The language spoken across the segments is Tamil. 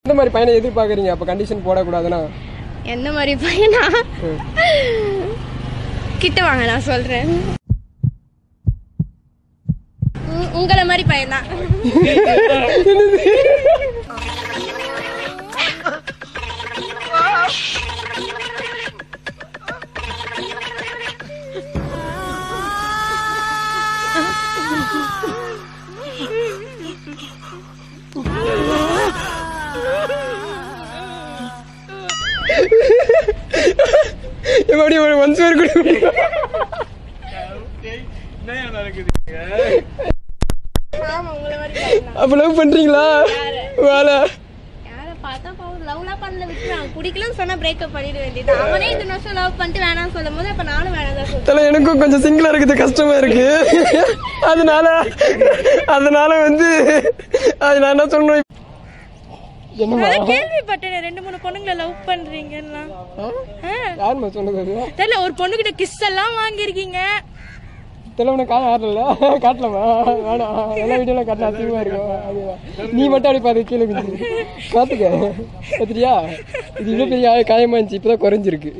எந்த மாதிரி பையனை எதிர்பார்க்குறீங்க அப்போ கண்டிஷன் போடக்கூடாதுன்னா எந்த மாதிரி பையனா கிட்ட வாங்க நான் சொல்றேன் உ- உங்களை மாதிரி பையன்தான் எப்படி ஒரு ஒன்ஸ் பேர் கூட ஆமா உங்களை மாதிரி பையன்தான் அப்போ லவ் பண்ணுறீங்களா வேலை யாரை பார்த்தா பாவம் லவ்லாம் பண்ணல விட்டுறான் பிடிக்கலன்னு சொன்னா பிரேக்கப் பண்ணிட வேண்டியது அவனே இந்த வருஷம் லவ் பண்ணிட்டு வேணாம்னு சொல்லும் போது அப்ப நானும் வேணாம் தான் சொல்றேன் தலை எனக்கும் கொஞ்சம் சிங்கிளா இருக்குது கஷ்டமா இருக்கு அதனால அதனால வந்து அது நான் என்ன சொல்லணும் என்னமா அதான் கேள்விப்பட்டேன் ரெண்டு மூணு பொண்ணுங்களை லவ் பண்றீங்கன்னா யாருமா சொன்னது அது தெரியல ஒரு பொண்ணுகிட்ட கிஸ் எல்லாம் வாங்கியிருக்கீங்க தெலவனை காய ஆடல காட்டலாமா வேணாம் எல்லா வீடியோலாம் காட்டலாம் அசிங்கமா இருக்கும் அதுவா. நீ மட்டும் அப்படி பார்த்து கீழே குதிச்சு காத்துக்க பார்த்துட்டியா இது இவ்வளோ பெரிய ஆய- காயமா இருந்துச்சு இப்போதான் குறைஞ்சிருக்கு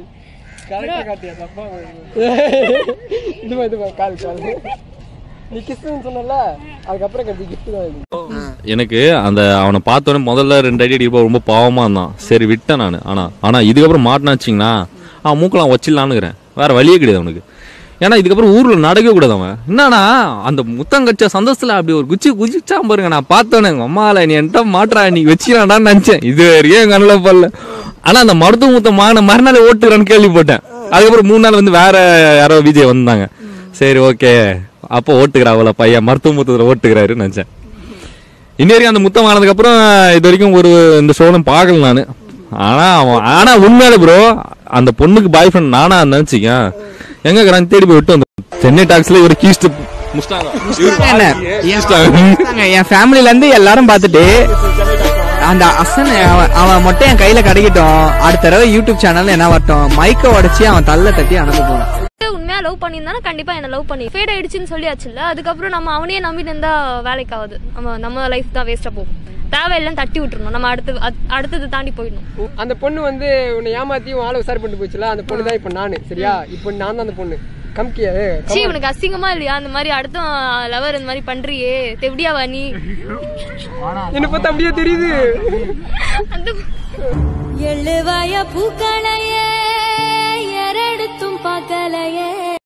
இதுமா இதுமா கால் கால் நீ கிஸ்ன்னு சொன்னல அதுக்கப்புறம் கட்டி கிஃப்ட் தான் இது எனக்கு அந்த அவனை பார்த்தோன்னே முதல்ல ரெண்டு அடி அடிப்பா ரொம்ப பாவமா இருந்தான் சரி விட்டேன் நான் ஆனா ஆனா இதுக்கப்புறம் மாட்டினாச்சிங்கன்னா அவன் மூக்கெல்லாம் வச்சிடலான்னுக்கிறேன் வேற வழியே கிடையாது அவனுக்கு ஏன்னா இதுக்கப்புறம் ஊர்ல நடக்கவே கூடாது அவன் என்னன்னா அந்த முத்தம் கச்ச சந்தோஷத்துல அப்படி ஒரு குச்சி குச்சிச்சா பாருங்க நான் பார்த்தோன்னே எங்க அம்மால நீ என்கிட்ட மாட்டுறா நீ வச்சிடான்னு நினைச்சேன் இது வரைக்கும் என் கண்ணில் பல்ல ஆனா அந்த மருத்துவ முத்தம் வாங்கின மறுநாள் ஓட்டுறான்னு கேள்விப்பட்டேன் அதுக்கப்புறம் மூணு நாள் வந்து வேற யாரோ விஜய் வந்தாங்க சரி ஓகே அப்போ ஓட்டுக்கிறா அவளை பையன் மருத்துவ முத்தத்துல ஓட்டுக்கிறாருன்னு நினைச்சேன் இன்னி வரைக்கும் அந்த முத்தம் ஆனதுக்கு அப்புறம் இது வரைக்கும் ஒரு இந்த ஷோனும் பார்க்கல நானு ஆனா அவன் ஆனா உண்மையில ப்ரோ அந்த பொண்ணுக்கு பாய் ஃப்ரெண்ட் நானா நினைச்சிக்க எங்க இருக்கிறான் தேடி போய் விட்டு வந்தோம் சென்னை டாக்ஸ்ல ஒரு கீஸ்ட் என்ன? நாங்க என் ஃபேமிலில இருந்து எல்லாரும் பார்த்துட்டு அந்த அசன் அவன் அவன் மட்டும் என் கையில கிடைக்கட்டும் அடுத்த தடவை யூடியூப் சேனல்ல என்ன வரட்டும் மைக்க உடைச்சு அவன் தள்ள தட்டி அனுப்ப போறான் உண்மையா லவ் பண்ணியிருந்தானா கண்டிப்பா என்ன லவ் பண்ணி ஃபேட் ஆயிடுச்சுன்னு சொல்லியாச்சுல்ல அதுக்கப்புறம் நம்ம அவனையே நம்பிட்டு இருந்தா வேலைக்கு ஆகுது நம்ம நம்ம லைஃப் தான் வேஸ்டா போகும் தேவையில்லைன்னு தட்டி விட்டுறணும் நம்ம அடுத்து அத்- அடுத்தது தாண்டி போயிடணும் அந்த பொண்ணு வந்து உன்னை ஏமாத்தி உன் ஆளை விசாரி பண்ணிட்டு போச்சுல அந்த பொண்ணு தான் இப்போ நானு சரியா இப்போ நான் தான் அந்த பொண்ணு கம்கியா சீ உனக்கு அசிங்கமா இல்லையா அந்த மாதிரி அடுத்த லவர் இந்த மாதிரி பண்றியே தெவடியாவா நீ என்ன பார்த்தா அப்படியே தெரியுது அந்த எழுவாய பூக்களையே எரடுத்தும் பார்க்கலையே